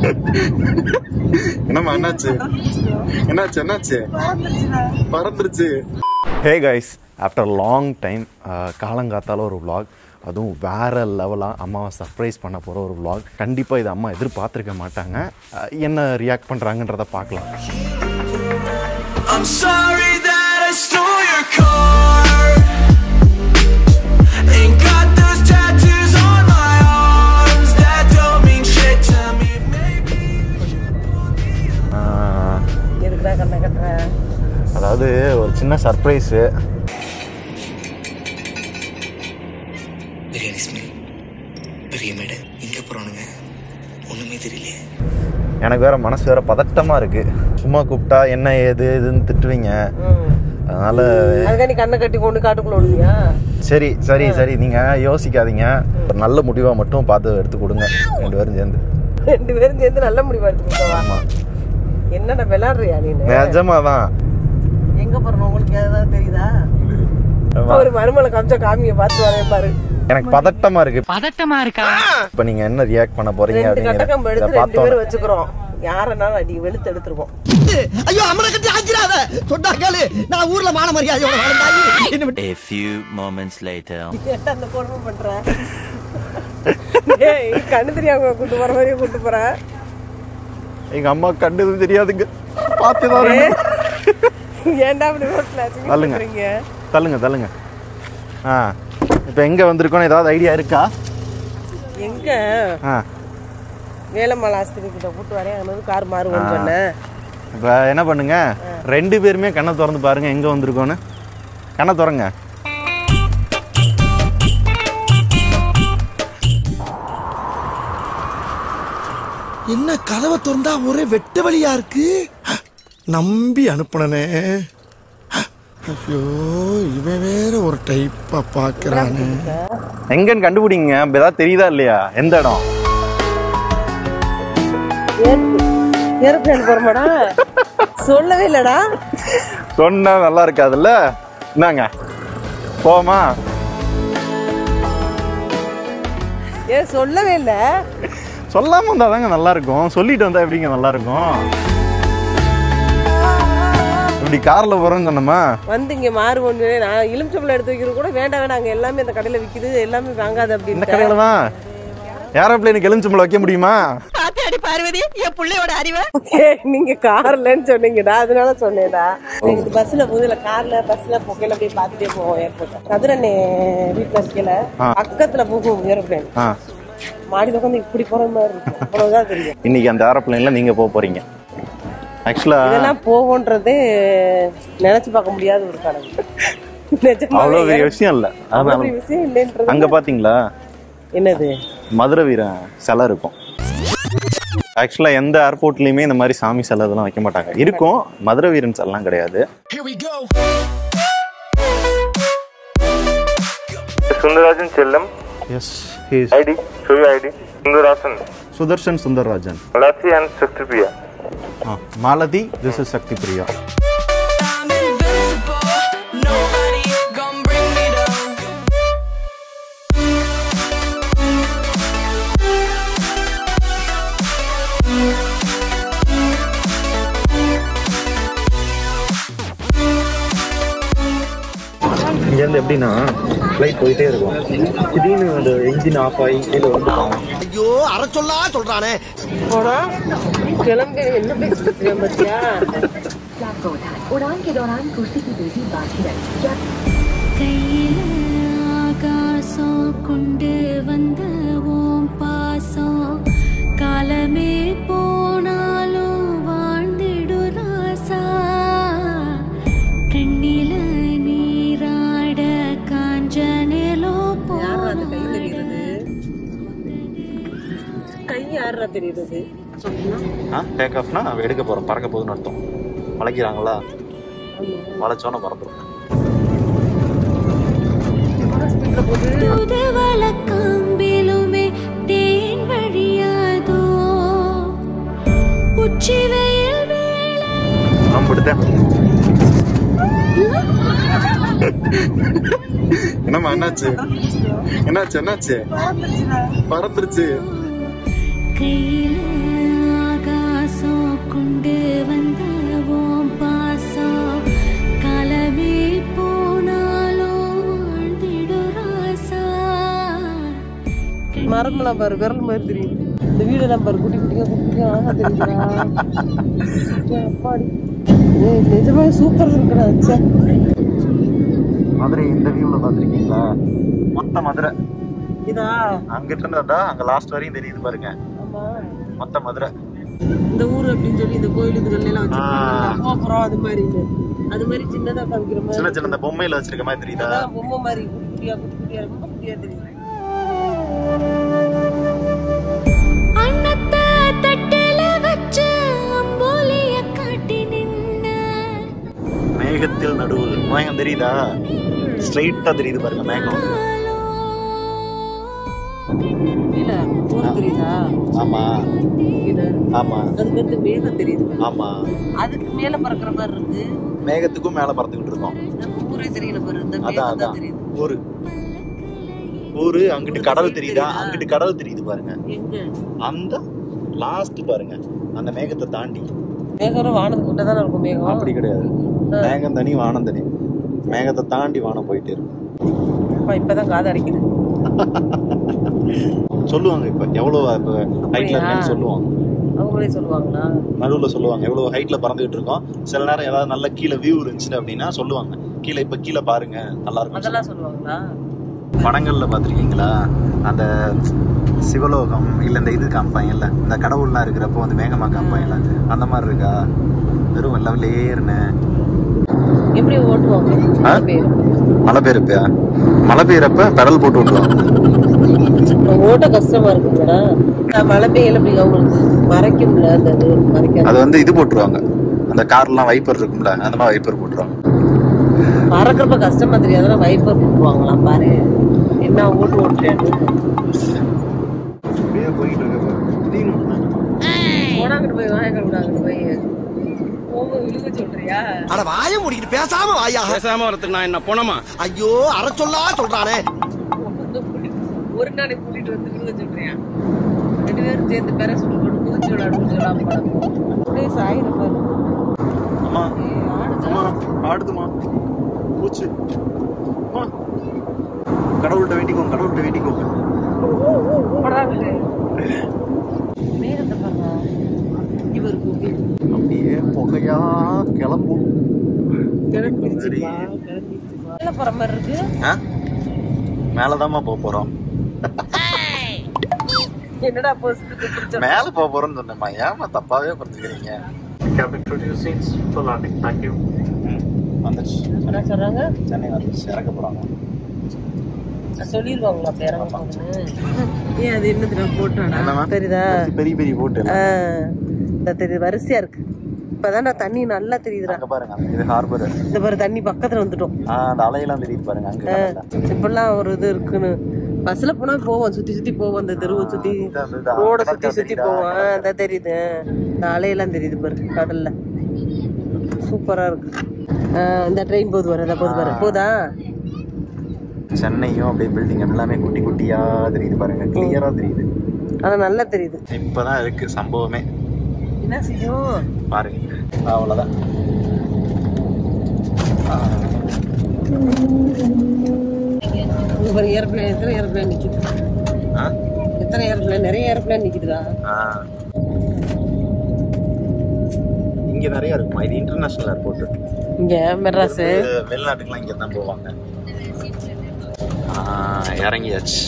என்னம்மா என்னாச்சு என்னாச்சு என்னாச்சு பறந்துருச்சு hey guys after long time காலங்காத்தால ஒரு vlog அதுவும் வேற லெவலாக அம்மாவை சர்ப்ரைஸ் பண்ண போகிற ஒரு vlog கண்டிப்பாக இது அம்மா எதிர்பார்த்துருக்க மாட்டாங்க அஹ், என்ன ரியாக்ட் பண்ணுறாங்கன்றத பார்க்கலாம் I'm sorry that I stole your car. Ain't got those tattoos on my arms that don't mean shit to me. Maybe அஹ், எதுக்குடா கண்ணை கட்டுற அதாவது ஒரு சின்ன சர்ப்ரைஸு பிரியாணி ஸ்மெல் பெரிய மேடை இங்கே போகிறானுங்க ஒன்றுமே தெரியலையே எனக்கு வேற மனசு வேற பதட்டமாக இருக்குது சும்மா கூப்பிட்டா என்ன ஏது இதுன்னு திட்டுவீங்க அதனால் அதுக்காக நீ கண்ணை கட்டி கொண்டு காட்டுக்குள்ள விடுவியா சரி சரி சரி நீங்கள் யோசிக்காதீங்க ஒரு நல்ல முடிவாக மட்டும் பார்த்து எடுத்து கொடுங்க ரெண்டு பேரும் சேர்ந்து ரெண்டு பேரும் சேர்ந்து நல்ல முடிவு எடுத்துக்கிட்டவா ஆமாம் என்னடா விளையாடுறியா நீ நிஜமாக தான் எங்க போறணும் உங்களுக்கு ஏதாவது தெரியுதா ஒரு மருமலை காமிச்சா காமிய பார்த்து வரேன் பாரு எனக்கு பதட்டமா இருக்கு பதட்டமா இருக்கா இப்ப நீங்க என்ன ரியாக்ட் பண்ண போறீங்க ரெண்டு கட்டக்கம் அப்படிங்கறத எடுத்து ரெண்டு பார்த்தோம் பேரும் வச்சுக்கிறோம் யாரனாலும் அடி வெளுத்து எடுத்துருவோம் ஐயோ அம்மனை கட்டி ஆக்கிறாத சொன்னா கேளு நான் ஊர்ல மான மரியாதையோட வாழ்ந்தாயி என்ன விட்டு A few moments later. ஏன்டா அந்த கொடுமை பண்ற ஏய் கண்ணு தெரியாம கூட்டு போற மாதிரியே கூட்டு போற எங்க அம்மா கண்டது தெரியாதுங்க பார்த்துதான் ஏய், ரெண்டு- ஏன்டா அப்படி ரோட்ல அசிங்கம் தள்ளுங்க. பண்றீங்க தள்ளுங்க தள்ளுங்க ஆ இப்போ எங்க வந்திருக்கோம் ஏதாவது ஐடியா இருக்கா எங்க ஆ வேலம்மாள் ஆஸ்திரி கிட்ட கூட்டு வரேன் அங்க வந்து கார் மாறுவோம்னு சொன்னேன் இப்போ என்ன பண்ணுங்க ரெண்டு பேருமே கண்ணை திறந்து பாருங்க எங்க வந்திருக்கோன்னு கண்ணை திறங்க என்ன கதவை திறந்தா ஒரே வெட்ட வழியா இருக்கு நம்பி அனுப்புனனே ஐயோ இவன் வேற ஒரு டைப்பா பாக்குறானே எங்கன்னு கண்டுபிடிங்க அப்ப ஏதாவது தெரியுதா இல்லையா எந்த இடம் ஏரோப்ளேன் போறமாடா சொல்லவே இல்லடா சொன்னா நல்லா இருக்காதுல்ல என்னங்க போமா ஏன் சொல்லவே இல்ல சொல்லாம வந்தா தாங்க நல்லா இருக்கும் சொல்லிட்டு வந்தா எப்படிங்க நல்லா இருக்கும் இப்படி கார்ல போறோம்னு சொன்னோமா வந்து இங்க மாறுவோம்னு சொல்லி நான் எலுமிச்சம்பளம் எடுத்து வைக்கிறது கூட வேண்டாம் வேண்டாம் அங்க எல்லாமே இந்த கடையில விக்குது எல்லாமே வாங்காது இந்த அப்படின்னு கடையில தான் ஏரோப்ளேனுக்கு எலுமிச்சம்பளம் வைக்க முடியுமா ஏய், நீங்க கார்லன்னு சொன்னீங்கடா அதனால சொன்னேன்டா நீங்க பஸ்ல போகுது இல்ல கார்ல பஸ்ல போகையில அப்படியே பாத்துட்டே போவோம் ஏர்போர்ட் கதிரண்ணே வீட்டுல இருக்கையில ஆ. பக்கத்துல போகும் ஏரோப்ளேன் ஆ மாடியில உட்காந்து இப்படி போற மாதிரி இருக்கும் அவ்வளவுதான் தெரியும் இன்னைக்கு அந்த ஏரோப்ளேன்ல நீங்க போக போறீங்க ஆக்சுவலா இதெல்லாம் போகும்ன்றதே நினைச்சு பார்க்க முடியாத ஒரு கனவு நிஜமாவே அவ்வளவு பெரிய ஏன் விஷயம் இல்ல அவ்வளவு அதான் பெரிய விஷயம் இல்லைன்றது அங்க பாத்தீங்களா என்னது மதுரை வீரன் சிலை இருக்கும் ஆக்சுவலா எந்த ஏர்போர்ட்லயுமே இந்த மாதிரி சாமி சிலை இதெல்லாம் வைக்க மாட்டாங்க இருக்கும் மதுரை வீரன் சிலைலாம் கிடையாது here we go. Sundarajan Chellam, yes he's ID, show your ID. Sundarasan, Sudarshan Sundarrajan Lassi and Shaktipriya. Ah, Malathi this is Shakti Priya I'm invincible. Nobody gonna bring me down. இங்கேருந்து எப்படின்னா ஃப்ளைட் போயிட்டே இருக்கும் திடீர்னு அந்த என்ஜின் ஆஃப் ஆகி கீழே வந்து ஐயோ அற சொல்லா சொல்றானே போனா கிளம்பி என்ன பேசுறது பத்தியா उड़ान के दौरान कुर्सी की बेटी बाकी रही क्या கையில ஆகாசம் கொண்டு வந்த ஓம் பாசம் காலமே போனாலும் வாழ்ந்திடு ராசா கண்ணில நீராட காஞ்சனேலோ யாரா அந்த கை போனாட தெரியுது கை யாரா தெரியுது ஆ டேக் ஆஃப்னா எடுக்க போகிறோம் பறக்க போகுதுன்னு அர்த்தம் வளைக்கிறாங்களா வளைச்சோன்னு பறந்துடும் தூதுவள கம்பிலுமே தேன் வழியாதோ உச்சி வெயில் வேளை நான் விடுத்தேன் என்னம்மா என்னாச்சு என்னாச்சு என்னாச்சு பறந்துருச்சு கையில மரமெல்லாம் பாரு விரல் மாதிரி தெரியுது இந்த வீடெல்லாம் பாரு குட்டி குட்டியா குட்டி குட்டியா அழகா தெரியுதுடா ஏய், அப்பாடி ஏய் நிஜமாவே சூப்பர் இருக்குடா ச்சே மதுரை இந்த வியூவில் பார்த்துருக்கீங்களா மொத்த மதுரை இதா அங்கிட்டு இருந்தா அங்க லாஸ்ட் வரையும் தெரியுது பாருங்க ஆமா மொத்த மதுரை இந்த ஊர் அப்படின்னு சொல்லி இந்த கோயில் இதுகள் எல்லாம் வச்சிருக்காங்க கோபுரம் அது மாதிரி இது. அது மாதிரி சின்னதா காமிக்கிற மாதிரி சின்ன சின்ன இந்த பொம்மையில வச்சிருக்க மாதிரி தெரியுதா அதான் பொம்மை மாதிரி குட்டி குட்டியா குட்டி குட்டியா ரொம்ப குட்டியா தெரியுது அன்னத்தை தட்டுல வச்சு அம்போலிய காட்டி நின்ன மேகத்தில் நடுவு மேகம் தெரியுதா ஸ்ட்ரைட்டா தெரியுது பாருங்க மேகம் கீழே ஊர் தெரியுதா ஆமா கீழே ஆமா அதுக்கு அடுத்து மேகம் தெரியுது பாரு. ஆமா அதுக்கு மேல பறக்குற மாதிரி இருக்கு மேகத்துக்கும் மேல பறந்துகிட்டு இருக்கோம் நம்ம ஊரே தெரியல பாரு இந்த அதான் மேகம் அதான் தான் தெரியுது ஊரு ஊரு அங்கிட்டு கடல் தெரியுதா அங்கிட்டு கடல் தெரியுது பாருங்க எங்க அந்த லாஸ்ட் பாருங்க அந்த மேகத்தை தாண்டி மேகம் வானத்துக்கு கிட்ட தானே இருக்கும் மேகம் அப்படி கிடையாது மேகம் தனி வானம் தனி மேகத்தை தாண்டி வானம் போயிட்டே இருக்கும் அப்பா, இப்பதான் காது அடைக்குது சொல்லுவாங்க இப்ப எவ்வளவு இப்ப ஹைட்ல இருக்கேன்னு சொல்லுவாங்க அவங்களே சொல்லுவாங்களா நடுவுல சொல்லுவாங்க எவ்வளவு ஹைட்ல பறந்துகிட்டு இருக்கோம் சில நேரம் ஏதாவது நல்ல கீழே வியூ இருந்துச்சு அப்படின்னா சொல்லுவாங்க கீழே இப்ப கீழே பாருங்க நல்லா இருக்கும் அதெல்லாம் சொல்லுவாங்களா படங்கள்ல பாத்திருக்கீங்களா அந்த சிவலோகம் இல்ல இந்த இது காமிப்பாங்கல்ல இந்த கடவுள்லாம் இருக்கிறப்போ வந்து மேகமா காமிப்பாங்கல்ல அந்த மாதிரி இருக்கா வெறும் எல்லாம் லேர்னு எப்படி ஓட்டுவாங்க ஆ? பேர் மழை பெய்யறப்ப மழை பெய்யறப்ப பெடல் போட்டு விட்டுருவாங்க ஓட்ட கஷ்டமா இருக்குங்களா நான் மழை பெய்யல அப்படிங்க அவங்களுக்கு மறைக்கும்ல அந்த இது மறைக்காது அது வந்து இது போட்டுருவாங்க அந்த கார்லாம் வைப்பர் இருக்கும்ல அந்த மாதிரி வைப்பர் போட்டுருவாங்க பறக்கிறப்ப கஷ்டமா தெரியாதுன்னா வைப்பர் போட்டுருவாங்களாம் பாரு என்ன ஓட்டு ஓட்டுறேன்னு அப்படியே போயிட்டு இருக்கப்ப திடீர்னு போனாங்கிட்டு போய் வாங்க விடாங்கிட்டு போய் போக விழுக சொல்றியா அட வாய முடிக்கிட்டு பேசாம வாயா பேசாம வரதுக்கு நான் என்ன போனமா ஐயோ அற சொல்லா சொல்றானே வந்து கூட்டி- ஒரு நாளை கூட்டிட்டு வந்து விழுக சொல்றியா ரெண்டு பேரும் சேர்ந்து பெற சுட்டு போட்டு குதிச்சு விளையாடுன்னு சொல்லாம அப்படியே சாயிரு பாரு அம்மா ஏய், ஆடுது. அம்மா ஆடுதுமா பூச்சு அம்மா. கடவுள்கிட்ட வேண்டிக்கோங்க கடவுள்கிட்ட வேண்டிக்கோங்க படாது. மேகத்தை பாருங்க இவர் கூப்பி அப்படியே புகையா கிளம்பும் கிளம்பிடுச்சுப்பா கிளம்பிடுச்சுப்பா மேல போற மாதிரி இருக்கு ஆ? மேலதாம்மா போக போறோம் என்னடா போஸ்ட் பிடிச்ச மேல போக போறோம்னு சொன்னேம்மா ஏமா தப்பாவே புரிஞ்சுக்கிறீங்க வந்துருச்சு என்ன சொல்றாங்க சென்னை வந்துருச்சு இறக்க போறாங்க சொல்லிருவாங்களா அப்படி இறங்க போகுதுன்னு ஏன் அது என்னது நான் போட்டானா என்னம்மா? தெரியுதா பெரிய பெரிய போட்டு ஆ, இந்த தெரியுது வரிசையா இருக்கு இப்பதான் நான் தண்ணி நல்லா தெரியுதுடா அங்க பாருங்க இது ஹார்பர் இந்த பாரு தண்ணி பக்கத்துல வந்துட்டோம் அந்த அலையெல்லாம் தெரியுது பாருங்க அங்க கடல்ல. இப்பெல்லாம் ஒரு இது இருக்குன்னு பஸ்ல போனா போவோம் சுத்தி சுத்தி போவோம் அந்த தெருவை சுத்தி இது அந்த இது ரோட கடற்கரை சுத்தி சுத்தி தெரியுதா? போவோம் ஆ, அதான் தெரியுது இந்த அலையெல்லாம் தெரியுது பாரு கடல்ல சூப்பரா இருக்கு ஆ, இந்த ட்ரெயின் போகுது பாரு அதான் போகுது பாரு போதா சென்னையும் அப்படியே பில்டிங் எல்லாமே குட்டி குட்டியா தெரியுது பாருங்க கிளியரா தெரியுது அதான் நல்லா தெரியுது இப்பதான் இருக்கு சம்பவமே என்ன செய்யும் பாருங்க அவ்வளவுதான் இங்க பாரு ஏரோப்ளேன் எத்தனை ஏரோப்ளேன் நிக்குது ஆ? எத்தனை ஏரோப்ளேன் நிறைய ஏரோப்ளேன் நிக்குதுடா ஆ. இங்க நிறைய இருக்குமா இது இன்டர்நேஷனல் ஏர்போர்ட் இங்க மெட்ராஸ் வெளிநாட்டுக்குலாம் இங்க தான் போவாங்க ஆ, இறங்கியாச்சு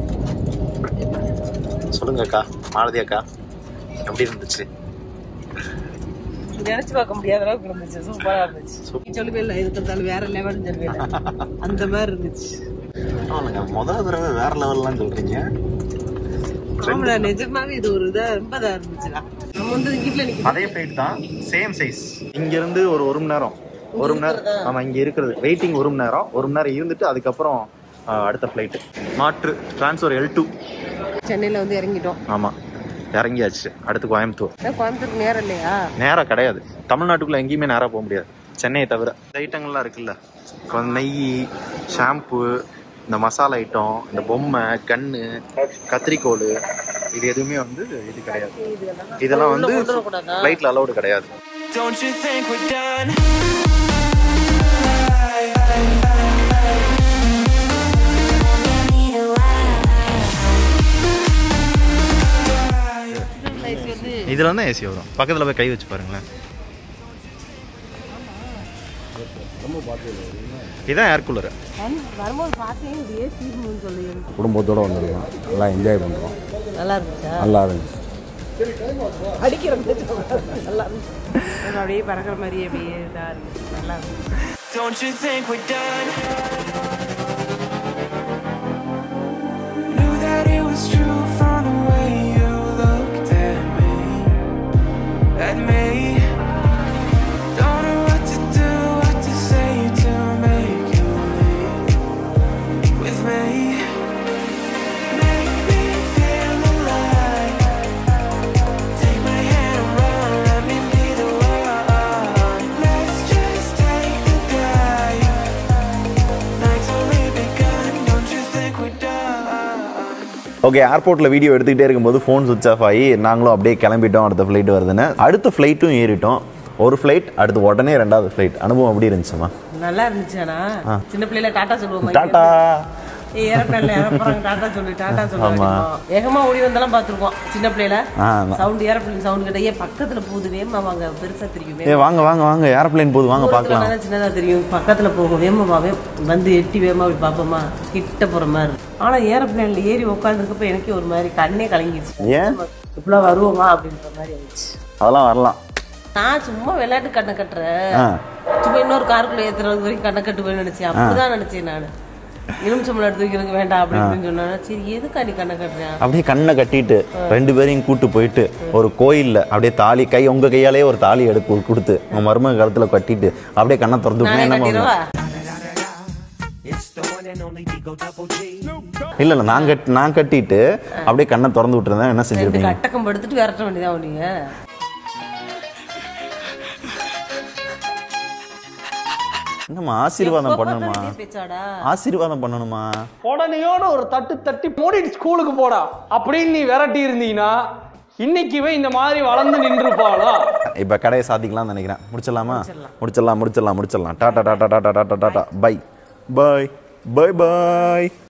சொல்லுங்க அக்கா மாலதி அக்கா எப்படி இருந்துச்சு நினைச்சு பார்க்க முடியாத அளவுக்கு இருந்துச்சு சூப்பரா இருந்துச்சு நீ சொல்லவே இல்லை இதுக்கு இருந்தாலும் வேற லெவல்னு சொல்லவே இல்லை அந்த மாதிரி இருந்துச்சு ஆமாங்க முதல் தடவை வேற லெவல்லாம் சொல்றீங்க ஆமாடா நிஜமாவே இது ஒரு இதா ரொம்ப இதா இருந்துச்சுடா நம்ம வந்து வீட்டுல நிக்க அதே ஃபிளைட் தான் சேம் சைஸ் இங்க இருந்து ஒரு ஒரு மணி நேரம் ஒரு மணி நேரம் ஆமா இங்க இருக்கிறது வெயிட்டிங் ஒரு மணி நேரம் ஒரு மணி நேரம் இருந்துட்டு அதுக்கப்புறம் ஆ, அடுத்த ஃபிளைட் மாற்று டிரான்ஸ்ஃபர் எல் டூ சென்னையில வந்து இறங்கிட்டோம் ஆமா இறங்கியாச்சு அடுத்து கோயம்புத்தூர் அதான் கோயம்புத்தூருக்கு நேரம் இல்லையா நேரா கிடையாது தமிழ்நாட்டுக்குள்ள எங்கேயுமே நேரா போக முடியாது சென்னையை தவிர இந்த ஐட்டங்கள்லாம் இருக்குல்ல கொஞ்சம் நெய் ஷாம்பு இந்த மசாலா ஐட்டம் இந்த பொம்மை கண்ணு கத்திரிக்கோல் இது எதுவுமே வந்து இது கிடையாது இதெல்லாம் வந்து கொண்டு வரக்கூடாதா? ஃப்ளைட்ல அலௌடு கிடையாது Don't you think we're done? Need a while. இதில் வந்து ஏசி வரும் பக்கத்தில் போய் கை வச்சு பாருங்களேன் இதான் ஏர் கூலரு வரும்போது பார்த்தேன் இது ஏசி சொல்லி குடும்பத்தோடு வந்துருக்கோம் எல்லாம் என்ஜாய் பண்ணுறோம் நல்லா இருந்துச்சா நல்லா இருந்துச்சு அடிக்கிறது நல்லா இருந்துச்சு நம்ம அப்படியே பறக்கிற மாதிரி அப்படியே இதாக இருந்துச்சு நல்லா இருந்துச்சு Don't you think we're done? Knew that it was true from the way you looked at me. At me. Don't know what to do, what to say to make you leave with me. Make me feel alive. Take my hand and run, let me be the one. Let's just take the drive. Night's only begun, don't you think we're done? Okay ஏர்போர்ட்டில் video எடுத்துக்கிட்டே இருக்கும்போது phone switch off ஆகி நாங்களும் அப்படியே கிளம்பிட்டோம் அடுத்த flight வருதுன்னு அடுத்த ஃப்ளைட்டும் ஏறிட்டோம் ஒரு ஃப்ளைட் அடுத்து உடனே ரெண்டாவது ஃப்ளைட் அனுபவம் எப்படி இருந்துச்சுமா நல்லா இருந்துச்சு ஆனா சின்ன பிள்ளைல டாட்டா சொல்லுவோம் டாட்டா ஏறப்பேன்ல ஏறப்போறாங்க டாட்டா சொல்லு டாட்டா சொல்லு ஆமா. அப்படிம்போம். வேகமா ஓடி வந்தாலும் பாத்துருக்கோம் சின்ன பிள்ளைல ஆ, சவுண்ட் ஏறப்பிள்ளை சவுண்ட் கிட்ட ஏன் பக்கத்துல போகுது வேகமா வாங்க பெருசா தெரியும் ஏ வாங்க வாங்க வாங்க ஏரோப்ளேன் போகுது வாங்க பார்க்கலாம் தூரத்துல சின்னதா தெரியும் பக்கத்துல போகும் வேகமா வா, வே- வந்து எட்டி வேகமா அப்படி பாப்போமா கிட்ட போற மாதிரி இருக்கு. ஆனா ஏரோப்ளேன்ல ஏறி உட்காந்துருக்கப்ப எனக்கே ஒரு மாதிரி கண்ணே கலங்கிடுச்சு ஏன் இப்பெல்லாம் வருவோமா அப்படின்ற மாதிரி ஆயிடுச்சு அதெல்லாம் வரலாம் நான் சும்மா விளையாட்டு கண்ணை கட்டுறேன் ஆ. சும்மா இன்னொரு காருக்குள்ள ஏத்துறது வரைக்கும் கண்ணை கட்டுவேன்னு நினைச்சேன் அப்படிதான் நினைச்சேன் நான் எலுமிச்சம்பளம் எடுத்து வைக்கிறதுக்கு வேண்டாம் அப்படி இப்படின்னு சொன்னா சரி எதுக்கா நீ கண்ணை கட்டுறேன் அப்படியே கண்ணை கட்டிட்டு ரெண்டு பேரையும் கூட்டு போயிட்டு ஒரு கோயில்ல அப்படியே தாலி கை உங்க கையாலே ஒரு தாலி எடுத்து கொடுத்து உங்க மருமக கழுத்துல கட்டிட்டு அப்படியே கண்ணை திறந்து விட்டா நானே என்ன கட்டிடவா பண்ணுவேன் இல்ல இல்ல நான் கட் நான் கட்டிட்டு அப்படியே கண்ணை திறந்து விட்டுருந்தேன் என்ன ரெண்டு செஞ்சிருப்பீங்க கட்டக்கம் படுத்துட்டு விரட்ட வேண்டியதான் நீங்க என்னம்மா ஆசீர்வாதம் பண்ணணுமா பேச்சாடா ஆசீர்வாதம் பண்ணணுமா உடனையோட ஒரு தட்டு தட்டி மூடிட்டு ஸ்கூலுக்கு போடா அப்படின்னு நீ விரட்டி இருந்தீங்கன்னா இன்னைக்குவே இந்த மாதிரி வளர்ந்து நின்றுப்பாளா இப்ப கடையை சாத்திக்கலாம்னு நினைக்கிறேன் முடிச்சிடலாமா முடிச்சிடலாம் முடிச்சிடலாம் முடிச்சிடலாம் டாடா டாடா டாடா டாடா டாடா பை பை பை பை